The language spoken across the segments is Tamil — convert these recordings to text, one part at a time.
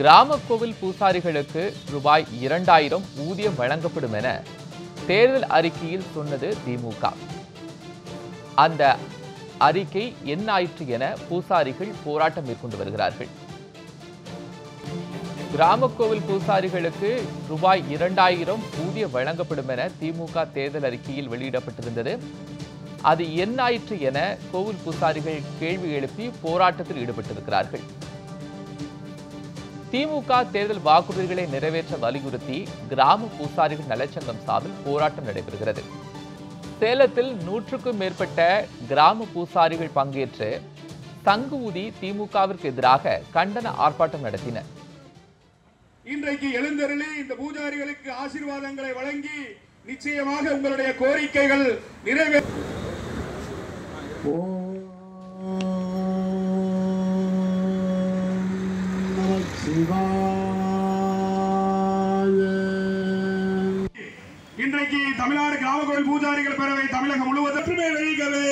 கிராம கோவில் பூசாரிகளுக்கு ரூபாய் இரண்டாயிரம் ஊதியம் வழங்கப்படும் என தேர்தல் அறிக்கையில் சொன்னது திமுக அந்த அறிக்கை என்ன ஆயிற்று என பூசாரிகள் போராட்டம் மேற்கொண்டு வருகிறார்கள் கிராம கோவில் பூசாரிகளுக்கு ரூபாய் இரண்டாயிரம் ஊதியம் வழங்கப்படும் என திமுக தேர்தல் அறிக்கையில் வெளியிடப்பட்டிருந்தது அது என்னாயிற்று என கோவில் பூசாரிகள் கேள்வி எழுப்பி போராட்டத்தில் ஈடுபட்டிருக்கிறார்கள் திமுக தேர்தல் வாக்குறுதிகளை நிறைவேற்ற வலியுறுத்தி கிராம பூசாரிகள் நலச்சங்கம் சார்பில் போராட்டம் நடைபெறுகிறது சேலத்தில் நூற்றுக்கும் மேற்பட்ட கிராம பூசாரிகள் பங்கேற்று சங்கு ஊதி திமுகவிற்கு எதிராக கண்டன ஆர்ப்பாட்டம் நடத்தினர் இன்றைக்கு எழுந்தருளி இந்த பூஜாரிகளுக்கு ஆசீர்வாதங்களை வழங்கி நிச்சயமாக உங்களுடைய கோரிக்கைகள் நிறைவே இன்றைக்கு தமிழ்நாடு கிராம கோவில் பூஜாரிகள் பேரவை தமிழகம் முழுவதும் ஒற்றுமை வெளியிடவே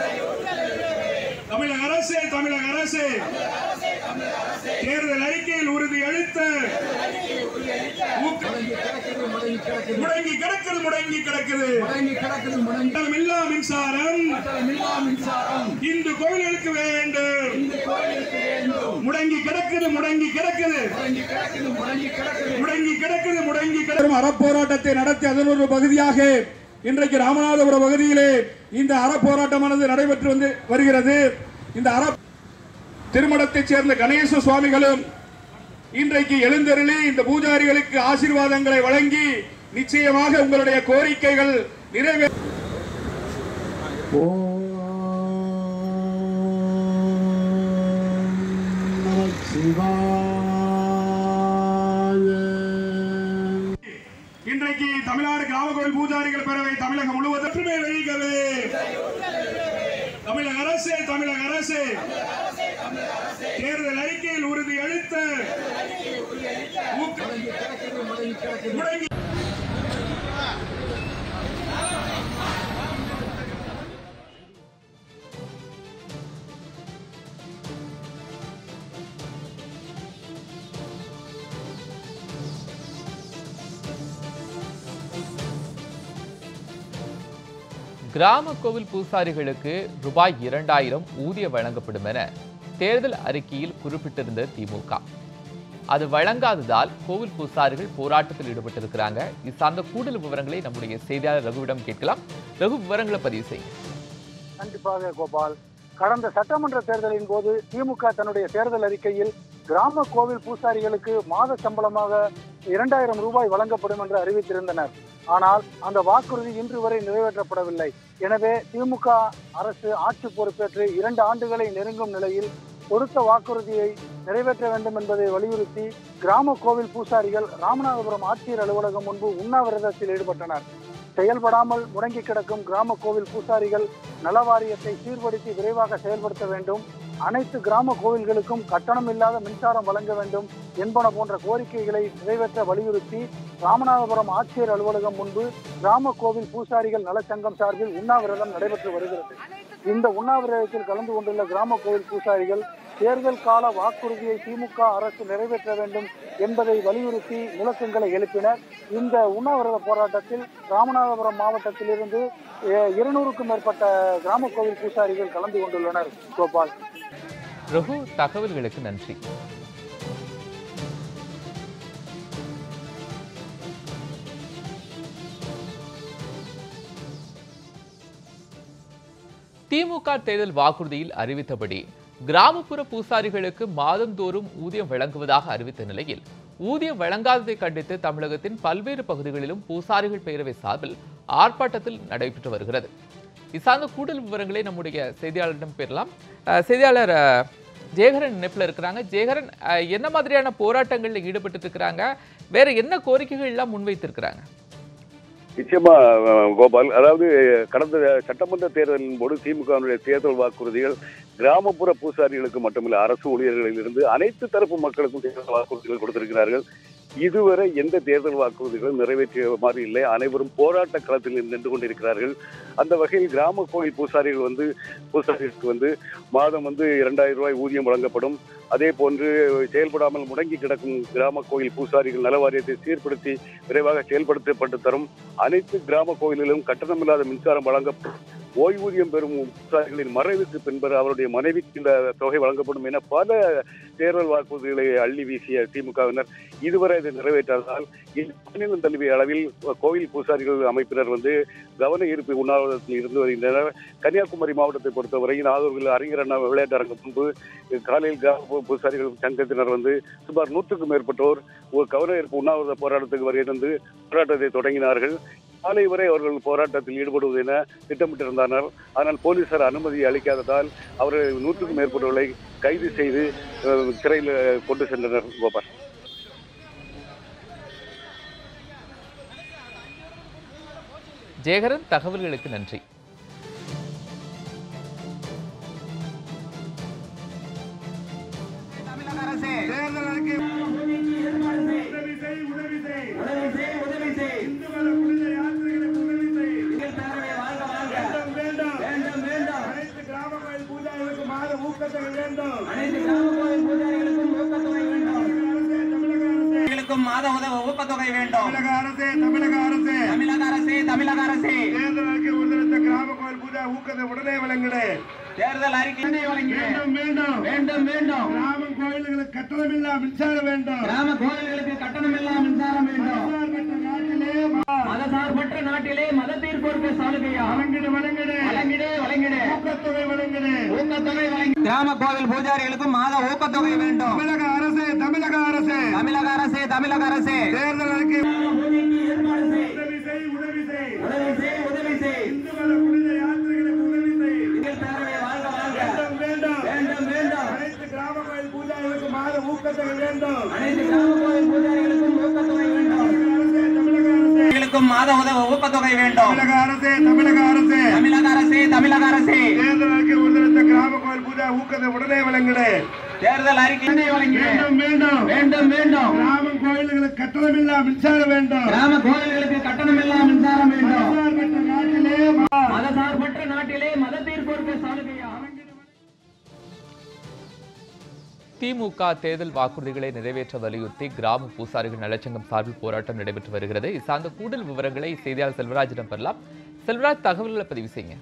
தமிழக அரசு தமிழக அரசு தேர்தல் அறிக்கையில் உறுதி அளித்த ஊக்க- முடங்கி கிடக்குது முடங்கி கிடக்குது கட்டணம் இல்லா மின்சாரம் இந்து கோவில்களுக்கு வேண்டும் முடங்கி கிடக்குது முடங்கி கிடக்குது முடங்கி கிடக்குது முடங்கி கிடக்கும் அறப்போராட்டத்தை நடத்தி அதன் ஒரு பகுதியாக இன்றைக்கு ராமநாதபுரம் பகுதியிலே இந்த அறப்போராட்டமானது நடைபெற்று வந்து வருகிறது இந்த அற திருமணத்தைச் சேர்ந்த கணேச சுவாமிகளும் இன்றைக்கு எழுந்தருளி இந்த பூஜாரிகளுக்கு ஆசீர்வாதங்களை வழங்கி நிச்சயமாக உங்களுடைய கோரிக்கைகள் நிறைவே இன்றைக்கு தமிழ்நாடு கிராம கோவில் பூஜாரிகள் பேரவை தமிழகம் முழுவதும் ஒற்றுமை வெளியிடவே தமிழக அரசு தமிழக அரசு தேர்தல் அறிக்கையில் உறுதி அளித்த ஊக்க- முடங்கி கிராம கோவில் பூசாரிகளுக்கு ரூபாய் இரண்டாயிரம் ஊதியம் வழங்கப்படும் என தேர்தல் அறிக்கையில் குறிப்பிட்டிருந்த திமுக அது வழங்காததால் கோவில் பூசாரிகள் போராட்டத்தில் ஈடுபட்டிருக்கிறாங்க இது சார்ந்த கூடுதல் விவரங்களை நம்முடைய செய்தியாளர் ரகுவிடம் கேட்கலாம் ரகு விவரங்களை பதிவு செய்யும் கண்டிப்பாக கோபால் கடந்த சட்டமன்ற தேர்தலின் போது திமுக தன்னுடைய தேர்தல் அறிக்கையில் கிராம கோவில் பூசாரிகளுக்கு மாத சம்பளமாக இரண்டாயிரம் ரூபாய் வழங்கப்படும் என்று அறிவித்திருந்தனர் ஆனால் அந்த வாக்குறுதி இன்று வரை நிறைவேற்றப்படவில்லை எனவே திமுக அரசு ஆட்சி பொறுப்பேற்று இரண்டு ஆண்டுகளை நெருங்கும் நிலையில் கொடுத்த வாக்குறுதியை நிறைவேற்ற வேண்டும் என்பதை வலியுறுத்தி கிராம கோவில் பூசாரிகள் ராமநாதபுரம் ஆட்சியர் அலுவலகம் முன்பு உண்ணாவிரதத்தில் ஈடுபட்டனர் செயல்படாமல் முடங்கி கிடக்கும் கிராம கோவில் பூசாரிகள் நல வாரியத்தை சீர்படுத்தி விரைவாக செயல்படுத்த வேண்டும் அனைத்து கிராம கோவில்களுக்கும் கட்டணம் இல்லாத மின்சாரம் வழங்க வேண்டும் என்பன போன்ற கோரிக்கைகளை நிறைவேற்ற வலியுறுத்தி ராமநாதபுரம் ஆட்சியர் அலுவலகம் முன்பு கிராம கோவில் பூசாரிகள் நலச்சங்கம் சார்பில் உண்ணாவிரதம் நடைபெற்று வருகிறது இந்த உண்ணாவிரதத்தில் கலந்து கொண்டுள்ள கிராம கோவில் பூசாரிகள் தேர்தல் கால வாக்குறுதியை திமுக அரசு நிறைவேற்ற வேண்டும் என்பதை வலியுறுத்தி முழக்கங்களை எழுப்பினர் இந்த உண்ணாவிரத போராட்டத்தில் ராமநாதபுரம் மாவட்டத்திலிருந்து அஹ், இருநூறுக்கும் மேற்பட்ட கிராம கோவில் பூசாரிகள் கலந்து கொண்டுள்ளனர் கோபால் ரகு தகவல்களுக்கு நன்றி திமுக தேர்தல் வாக்குறுதியில் அறிவித்தபடி கிராமப்புற பூசாரிகளுக்கு மாதந்தோறும் ஊதியம் வழங்குவதாக அறிவித்த நிலையில் ஊதியம் வழங்காததை கண்டித்து தமிழகத்தின் பல்வேறு பகுதிகளிலும் பூசாரிகள் பேரவை சார்பில் ஆர்ப்பாட்டத்தில் நடைபெற்று வருகிறது இது சார்ந்த கூடுதல் விவரங்களை நம்முடைய செய்தியாளரிடம் பெறலாம் அஹ், செய்தியாளர் அஹ், ஜெயகரன் இணைப்பில் இருக்கிறாங்க ஜெயகரன் அஹ், என்ன மாதிரியான போராட்டங்களில் ஈடுபட்டு இருக்கிறாங்க வேற என்ன கோரிக்கைகள் எல்லாம் முன்வைத்திருக்கிறாங்க நிச்சயமா அஹ், கோபால் அதாவது கடந்த சட்டமன்ற தேர்தலின் போது திமுகவினுடைய தேர்தல் வாக்குறுதிகள் கிராமப்புற பூசாரிகளுக்கு மட்டுமில்ல அரசு ஊழியர்களிலிருந்து அனைத்து தரப்பு மக்களுக்கும் தேர்தல் வாக்குறுதிகள் கொடுத்திருக்கிறார்கள் இதுவரை எந்த தேர்தல் வாக்குறுதிகளும் நிறைவேற்றிய மாதிரி இல்லை அனைவரும் போராட்ட களத்தில் நின்று கொண்டிருக்கிறார்கள் அந்த வகையில் கிராம கோயில் பூசாரிகள் வந்து பூசாரிகளுக்கு வந்து மாதம் வந்து இரண்டாயிரம் ரூபாய் ஊதியம் வழங்கப்படும் அதே போன்று செயல்படாமல் முடங்கி கிடக்கும் கிராம கோயில் பூசாரிகள் நல வாரியத்தை சீர்படுத்தி விரைவாக செயல்படுத்தப்பட்டு தரும் அனைத்து கிராம கோயில்களிலும் கட்டணமில்லாத மின்சாரம் வழங்கப்படும் ஓய்வூதியம் பெறும் பூசாரிகளின் மறைவுக்கு பின்பு அவருடைய மனைவிக்கு இந்த தொகை வழங்கப்படும் என பல தேர்தல் வாக்குறுதிகளை அள்ளி வீசிய திமுகவினர் இதுவரை இதை நிறைவேற்றாததால் இந்த மாநிலம் தழுவிய அளவில் கோவில் பூசாரிகள் அமைப்பினர் வந்து கவன ஈர்ப்பு உண்ணாவிரதத்தில் இருந்து வருகின்றனர் கன்னியாகுமரி மாவட்டத்தை பொறுத்தவரை நாகூரில் அறிஞர் அண்ணா விளையாட்டு அரங்கு முன்பு காலையில் கிராம பூசாரிகள் சங்கத்தினர் வந்து சுமார் நூற்றுக்கும் மேற்பட்டோர் ஒரு கவன ஈர்ப்பு உண்ணாவிரத போராட்டத்துக்கு வருகை தந்து போராட்டத்தை தொடங்கினார்கள் காலை வரை அவர்கள் போராட்டத்தில் ஈடுபடுவது என திட்டமிட்டிருந்தனர் ஆனால் போலீசார் அனுமதி அளிக்காததால் அவர்கள் நூற்றுக்கும் மேற்பட்டவர்களை கைது செய்து அஹ், சிறையில் கொண்டு சென்றனர் கோபால் ஜெயகரன் தகவல்களுக்கு நன்றி தேர்தல் அறிக்கை உதவி செய் உதவி செய் இந்து மத புனித யாத்திரைகளுக்கு உதவி செய் வேண்டும் வேண்டும் அனைத்து கிராம கோயில் பூஜாரிகளுக்கு மாத ஊக்கத்தொகை வேண்டும் க்கும் மாத உதவ ஊக்கத்தொகை வேண்டும் தமிழக அரசே தமிழக அரசே தமிழக அரசே தமிழக அரசே தேர்தல் அறிக்கை உறுதியளித்த கிராம கோயில் பூஜா ஊக்கத்தை உடனே வழங்கிடு தேர்தல் அறிக்கை வழங்கினேன் வேண்டும் வேண்டும் வேண்டும் வேண்டும் கிராம கோயில்களுக்கு கட்டணமில்லா மின்சாரம் வேண்டும் கிராம கோயில்களுக்கு கட்டணமில்லா மின்சாரம் வேண்டும் மதசார்பற்ற நாட்டிலே மா- மதசார்பற்ற நாட்டிலே மத தீர்ப்போருக்கு சாலுகையா வழங்கிடு வழங்கிடு வழங்கிடு வழங்கிடு ஊக்கத்தொகை வழங்கிடு ஊக்கத்தொகை வழங்கி கிராம கோவில் பூஜாரிகளுக்கும் மாத ஊக்கத்தொகை வேண்டும் தமிழக அரசே தமிழக அரசே தமிழக அரசே தமிழக அரசே தேர்தல் அறிக்கை உதவி செய் உதவி செய் உதவி செய் உதவி செய் இந்து மத புனித யாத்திரைகளுக்கு உதவி செய் எங்கள் பேரவை வாழ்க வாழ்க வேண்டும் வேண்டும் வேண்டும் வேண்டும் அனைத்து கிராம கோயில் பூஜாரிகளுக்கு மாத ஊக்கத்தொகை வேண்டும் அனைத்து கிராம கோவில் பூஜாரிகளுக்கும் ஊக்கத்தொகை வேண்டும் அரசே தமிழக அரசே களுக்கும் மாத உதவ ஊக்கத்தொகை வேண்டும் தமிழக அரசே தமிழக அரசே தமிழக அரசே தமிழக அரசே தேர்தல் அறிக்கை உறுதியளித்த கிராம கோயில் பூஜா ஊக்கத்தை உடனே வழங்கிடு தேர்தல் அறிக்கை வழங்கினேன் வேண்டும் வேண்டும் வேண்டும் வேண்டும் கிராம கோயில்களுக்கு கட்டணமில்லா மின்சாரம் வேண்டும் கிராம கோவில்களுக்கு கட்டணமில்லா மின்சாரம் வேண்டும் மதசார்பற்ற நாட்டிலே மா- மதசார்பற்ற நாட்டிலே மத தீர்ப்போருக்கு சாலுகையா திமுக தேர்தல் வாக்குறுதிகளை நிறைவேற்ற வலியுறுத்தி கிராம பூசாரிகள் நலச்சங்கம் சார்பில் போராட்டம் நடைபெற்று வருகிறது இது சார்ந்த கூடுதல் விவரங்களை செய்தியாளர் செல்வராஜிடம் பெறலாம் செல்வராஜ் தகவல்களை பதிவு செய்யுங்க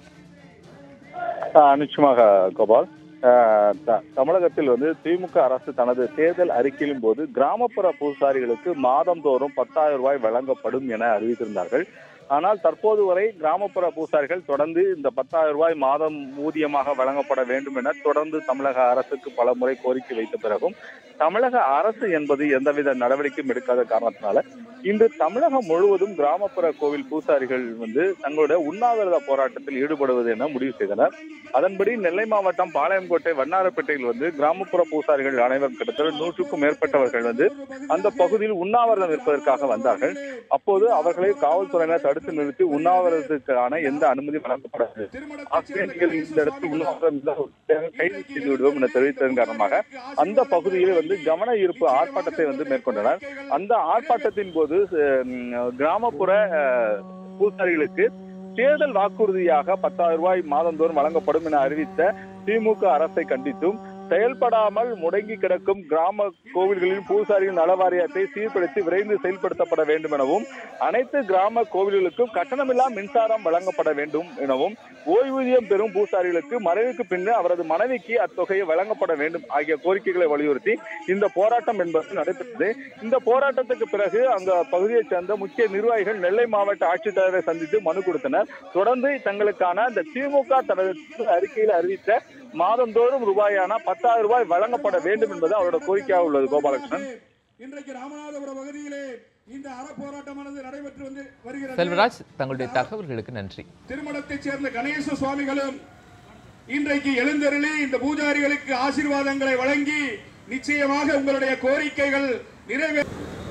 ஆஹ் நிச்சயமாக கோபால் ஆஹ் த- தமிழகத்தில் வந்து திமுக அரசு தனது தேர்தல் அறிக்கையின் போது கிராமப்புற பூசாரிகளுக்கு மாதந்தோறும் பத்தாயிரம் ரூபாய் வழங்கப்படும் என அறிவித்திருந்தார்கள் ஆனால் தற்போது வரை கிராமப்புற பூசாரிகள் தொடர்ந்து இந்த பத்தாயிரம் ரூபாய் மாதம் ஊதியமாக வழங்கப்பட வேண்டும் என தொடர்ந்து தமிழக அரசுக்கு பல முறை கோரிக்கை வைத்த பிறகும் தமிழக அரசு என்பது எந்தவித நடவடிக்கையும் எடுக்காத காரணத்தினால இன்று தமிழகம் முழுவதும் கிராமப்புற கோவில் பூசாரிகள் வந்து தங்களுடைய உண்ணாவிரத போராட்டத்தில் ஈடுபடுவது என முடிவு செய்தனர் அதன்படி நெல்லை மாவட்டம் பாளையங்கோட்டை வண்ணாரப்பேட்டையில் வந்து கிராமப்புற பூசாரிகள் அனைவரும் கிட்டத்தட்ட நூற்றுக்கும் மேற்பட்டவர்கள் வந்து அந்த பகுதியில் உண்ணாவிரதம் இருப்பதற்காக வந்தார்கள் அப்போது அவர்களை காவல்துறையினர் தடுத்து நிறுத்தி உண்ணாவிரதத்துக்கான எந்த அனுமதி வழங்கப்படாது ஆகவே நீங்கள் இந்த இடத்தில் உண்ணாவிரதம் இருந்தால் கைது செய்து விடுவோம் என தெரிவித்ததன் காரணமாக அந்த பகுதியில் வந்து கவன ஈர்ப்பு ஆர்ப்பாட்டத்தை வந்து மேற்கொண்டனர் அந்த ஆர்ப்பாட்டத்தின் போது அஹ், கிராமப்புற அஹ், பூசாரிகளுக்கு தேர்தல் வாக்குறுதியாக பத்தாயிரம் ரூபாய் மாதந்தோறும் வழங்கப்படும் என அறிவித்த திமுக அரசை கண்டித்தும் செயல்படாமல் முடங்கி கிடக்கும் கிராம கோவில்களின் பூசாரிகள் நலவாரியத்தை சீர்படுத்தி விரைந்து செயல்படுத்தப்பட வேண்டும் எனவும் அனைத்து கிராம கோவில்களுக்கும் கட்டணமில்லா மின்சாரம் வழங்கப்பட வேண்டும் எனவும் ஓய்வூதியம் பெறும் பூசாரிகளுக்கு மறைவுக்கு பின்னர் அவரது மனைவிக்கு அத்தொகையை வழங்கப்பட வேண்டும் ஆகிய கோரிக்கைகளை வலியுறுத்தி இந்த போராட்டம் என்பது நடைபெற்றது இந்த போராட்டத்துக்கு பிறகு அந்த பகுதியைச் சேர்ந்த முக்கிய நிர்வாகிகள் நெல்லை மாவட்ட ஆட்சித்தலைவரை சந்தித்து மனு கொடுத்தனர் தொடர்ந்து தங்களுக்கான இந்த திமுக தனது அறிக்கையில் அறிவித்த மாதந்தோறும் ரூபாயான பத்தாயிரம் ரூபாய் வழங்கப்பட வேண்டும் என்பது அவரோட கோரிக்கையாக உள்ளது கோபாலகிருஷ்ணன் இன்றைக்கு ராமநாதபுரம் பகுதியிலே இந்த அறப்போராட்டமானது நடைபெற்று வந்து வருகிறது செல்வராஜ் தங்களுடைய தகவல்களுக்கு நன்றி திருமணத்தைச் சேர்ந்த கணேச சுவாமிகளும் இன்றைக்கு எழுந்தருளி இந்த பூஜாரிகளுக்கு ஆசீர்வாதங்களை வழங்கி நிச்சயமாக உங்களுடைய கோரிக்கைகள் நிறைவே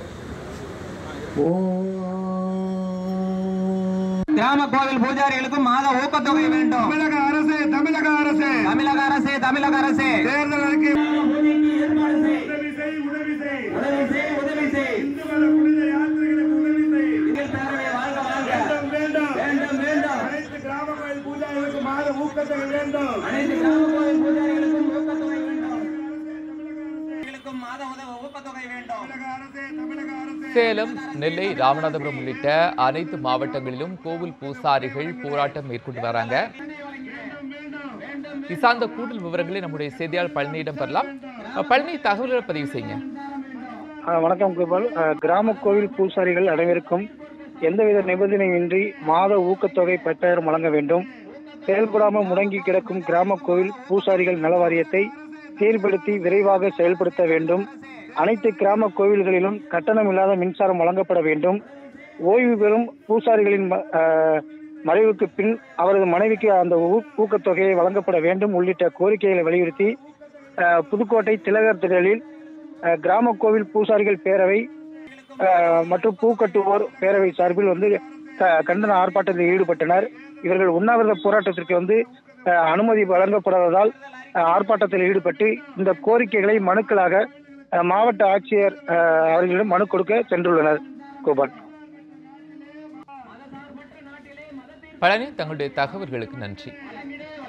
கிராம கோவில் பூஜாரிகளுக்கும் மாத ஊக்கத்தொகை வேண்டும் தமிழக அரசே தமிழக அரசே தமிழக அரசே தமிழக அரசே தேர்தல் அறிக்கை உதவி செய் உதவி செய் உதவி செய் உதவி செய் இந்து மத சேலம் நெல்லை ராமநாதபுரம் உள்ளிட்ட அனைத்து மாவட்டங்களிலும் கோவில் பூசாரிகள் போராட்டம் மேற்கொண்டு வராங்க இசார்ந்த கூடுதல் விவரங்களை நம்முடைய செய்தியாளர் பழனியிடம் பெறலாம் அஹ் பழனி தகவல்களை பதிவு செய்யுங்க ஆ, வணக்கம் கோபால் ஆ, கிராம கோவில் பூசாரிகள் அனைவருக்கும் எந்தவித நிபந்தனையின்றி மாத ஊக்கத்தொகை பத்தாயிரம் வழங்க வேண்டும் செயல்படாமல் முடங்கி கிடக்கும் கிராம கோவில் பூசாரிகள் நல வாரியத்தை சீர்படுத்தி விரைவாக செயல்படுத்த வேண்டும் அனைத்து கிராம கோவில்களிலும் கட்டணம் இல்லாத மின்சாரம் வழங்கப்பட வேண்டும் ஓய்வு பெறும் பூசாரிகளின் ம- ஆ, மறைவுக்கு பின் அவரது மனைவிக்கு அந்த ஊ- ஊக்கத்தொகையை வழங்கப்பட வேண்டும் உள்ளிட்ட கோரிக்கைகளை வலியுறுத்தி ஆ, புதுக்கோட்டை திலகர் திடலில் அஹ், கிராம கோவில் பூசாரிகள் பேரவை அஹ், மற்றும் பூக்கட்டுவோர் பேரவை சார்பில் வந்து க- கண்டன ஆர்ப்பாட்டத்தில் ஈடுபட்டனர் இவர்கள் உண்ணாவிரத போராட்டத்திற்கு வந்து அஹ், அனுமதி வழங்கப்படாததால் அஹ், ஆர்ப்பாட்டத்தில் ஈடுபட்டு இந்த கோரிக்கைகளை மனுக்களாக அஹ், மாவட்ட ஆட்சியர் அஹ், அவர்களிடம் மனு கொடுக்க சென்றுள்ளனர் கோபால் பழனி தங்களுடைய தகவல்களுக்கு நன்றி